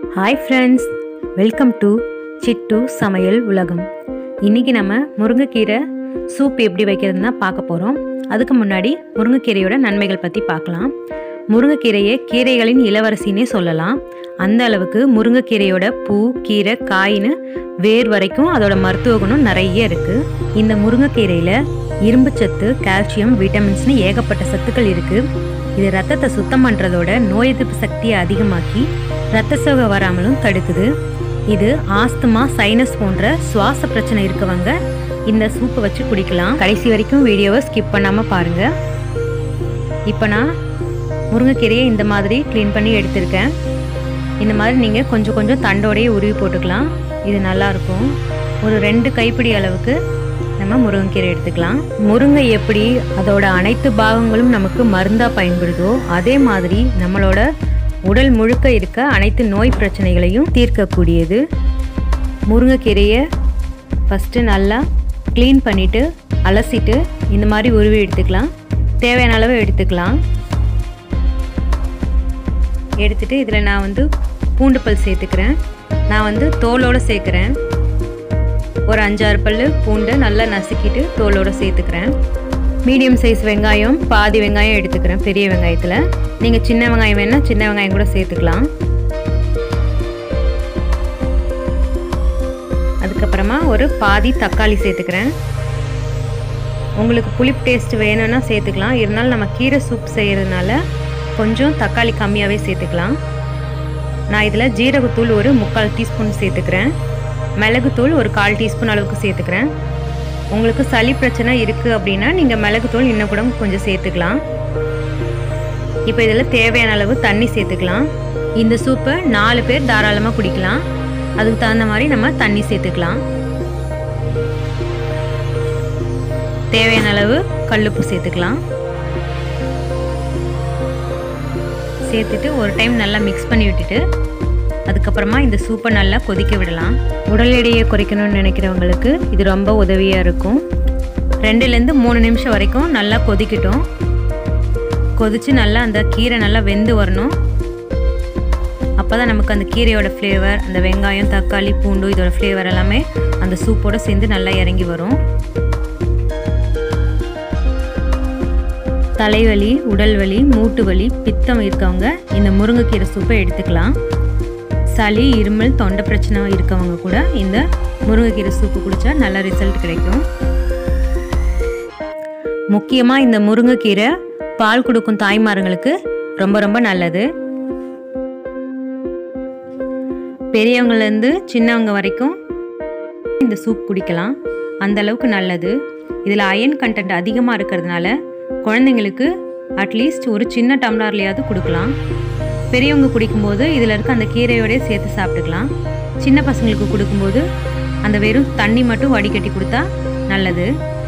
hi friends welcome to Chittu சமையல் உலகம் இன்றைக்கி நம்ம முருங்கைக்கீரை சூப் எப்படி வைக்கிறதுன்னு தான் பார்க்க போகிறோம் அதுக்கு முன்னாடி முருங்கைக்கீரையோட நன்மைகள் பற்றி பார்க்கலாம் முருங்கைக்கீரையை கீரைகளின் இளவரசின்னே சொல்லலாம் அந்த அளவுக்கு முருங்கைக்கீரையோட பூ கீரை காயின்னு வேர் வரைக்கும் அதோட மருத்துவ குணம் நிறைய இருக்குது இந்த முருங்கைக்கீரையில் இரும்புச்சத்து கால்சியம் விட்டமின்ஸ்னு ஏகப்பட்ட சத்துக்கள் இருக்குது இது ரத்தத்தை சுத்தம் பண்ணுறதோட நோய் எதிர்ப்பு சக்தியை அதிகமாக்கி ரத்த சோகை வராமலும் தடுக்குது இது ஆஸ்துமா சைனஸ் போன்ற சுவாச பிரச்சனை இருக்கவங்க இந்த சூப்பை வச்சு குடிக்கலாம் கடைசி வரைக்கும் வீடியோவை ஸ்கிப் பண்ணாமல் பாருங்கள் இப்போ நான் முருங்கைக்கீரையை இந்த மாதிரி க்ளீன் பண்ணி எடுத்திருக்கேன் இந்த மாதிரி நீங்கள் கொஞ்சம் கொஞ்சம் தண்டோடையே உருவி போட்டுக்கலாம் இது நல்லாயிருக்கும் ஒரு ரெண்டு கைப்பிடி அளவுக்கு நம்ம முருங்கைக்கீரை எடுத்துக்கலாம் முருங்கை எப்படி அதோட அனைத்து பாகங்களும் நமக்கு மருந்தாக பயன்படுதோ அதே மாதிரி நம்மளோட உடல் முழுக்க இருக்க அனைத்து நோய் பிரச்சனைகளையும் தீர்க்கக்கூடியது முருங்கைக்கீரையை ஃபஸ்ட்டு நல்லா க்ளீன் பண்ணிவிட்டு அலசிட்டு இந்த மாதிரி உருவி எடுத்துக்கலாம் தேவையான அளவு எடுத்துக்கலாம் எடுத்துட்டு இதில் நான் வந்து பூண்டு பல் சேர்த்துக்கிறேன் நான் வந்து தோலோடு சேர்க்குறேன் ஒரு அஞ்சாறு பல் பூண்டு நல்லா நசுக்கிட்டு தோலோடு சேர்த்துக்கிறேன் மீடியம் சைஸ் வெங்காயம் பாதி வெங்காயம் எடுத்துக்கிறேன் பெரிய வெங்காயத்தில் நீங்கள் சின்ன வெங்காயம் வேணால் சின்ன வெங்காயம் கூட சேர்த்துக்கலாம் அதுக்கப்புறமா ஒரு பாதி தக்காளி சேர்த்துக்கிறேன் உங்களுக்கு புளிப்பு டேஸ்ட் வேணும்னா சேர்த்துக்கலாம் இருந்தாலும் நம்ம கீரை சூப் செய்கிறதுனால கொஞ்சம் தக்காளி கம்மியாகவே சேர்த்துக்கலாம் நான் இதில் ஜீரகத்தூள் ஒரு முக்கால் டீஸ்பூன் சேர்த்துக்கிறேன் மிளகுத்தூள் ஒரு கால் டீஸ்பூன் அளவுக்கு சேர்த்துக்கிறேன் உங்களுக்கு சளி பிரச்சனை இருக்குது அப்படின்னா நீங்கள் மிளகுத்தூள் இன்னும் கூட கொஞ்சம் சேர்த்துக்கலாம் இப்போ இதில் தேவையான அளவு தண்ணி சேர்த்துக்கலாம் இந்த சூப்பை நாலு பேர் தாராளமாக குடிக்கலாம் அதுக்கு தகுந்த மாதிரி நம்ம தண்ணி சேர்த்துக்கலாம் தேவையான அளவு கல்லுப்பு சேர்த்துக்கலாம் சேர்த்துட்டு ஒரு டைம் நல்லா மிக்ஸ் பண்ணி விட்டுட்டு அதுக்கப்புறமா இந்த சூப்பை நல்லா கொதிக்க விடலாம் உடல் எடையை குறைக்கணும்னு நினைக்கிறவங்களுக்கு இது ரொம்ப உதவியாக இருக்கும் ரெண்டுலேருந்து மூணு நிமிஷம் வரைக்கும் நல்லா கொதிக்கட்டும் கொதித்து நல்லா அந்த கீரை நல்லா வெந்து வரணும் அப்போ தான் நமக்கு அந்த கீரையோட ஃப்ளேவர் அந்த வெங்காயம் தக்காளி பூண்டு இதோட ஃப்ளேவர் எல்லாமே அந்த சூப்போடு சேர்ந்து நல்லா இறங்கி வரும் தலைவலி உடல் வலி மூட்டு வலி பித்தம் இருக்கவங்க இந்த முருங்கைக்கீரை சூப்பை எடுத்துக்கலாம் சளி இருமல் தொண்டை பிரச்சனை இருக்கவங்க கூட இந்த முருங்கைக்கீரை சூப்பு குடித்தா நல்ல ரிசல்ட் கிடைக்கும் முக்கியமாக இந்த முருங்கைக்கீரை பால் கொடுக்கும் தாய்மார்களுக்கு ரொம்ப ரொம்ப நல்லது பெரியவங்கலேருந்து சின்னவங்க வரைக்கும் இந்த சூப் குடிக்கலாம் அந்த அளவுக்கு நல்லது இதில் அயன் கண்டென்ட் அதிகமாக இருக்கிறதுனால குழந்தைங்களுக்கு அட்லீஸ்ட் ஒரு சின்ன டம்ளர்லையாவது கொடுக்கலாம் பெரியவங்க குடிக்கும்போது இதில் இருக்க அந்த கீரையோடய சேர்த்து சாப்பிட்டுக்கலாம் சின்ன பசங்களுக்கு கொடுக்கும்போது அந்த வெறும் தண்ணி மட்டும் வடிகட்டி கொடுத்தா நல்லது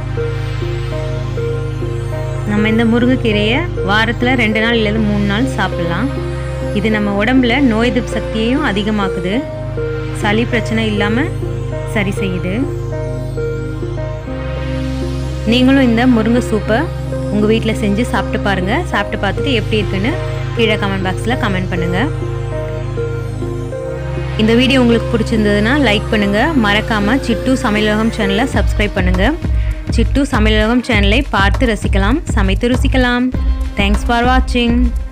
நம்ம இந்த முருங்கைக்கீரையை வாரத்தில் ரெண்டு நாள் இல்லது மூணு நாள் சாப்பிட்லாம் இது நம்ம உடம்புல நோய் எதிர்ப்பு சக்தியையும் அதிகமாக்குது சளி பிரச்சனை இல்லாமல் சரி செய்யுது நீங்களும் இந்த முருங்கை சூப்பை உங்கள் வீட்டில் செஞ்சு சாப்பிட்டு பாருங்கள் சாப்பிட்டு பார்த்துட்டு எப்படி இருக்குன்னு கீழே கமெண்ட் பாக்ஸில் கமெண்ட் பண்ணுங்கள் இந்த வீடியோ உங்களுக்கு பிடிச்சிருந்ததுன்னா லைக் பண்ணுங்கள் மறக்காமல் சிட்டு சமையலகம் சேனலை சப்ஸ்கிரைப் பண்ணுங்கள் சிட்டு சமையலகம் சேனலை பார்த்து ரசிக்கலாம் சமைத்து ருசிக்கலாம் தேங்க்ஸ் ஃபார் வாட்சிங்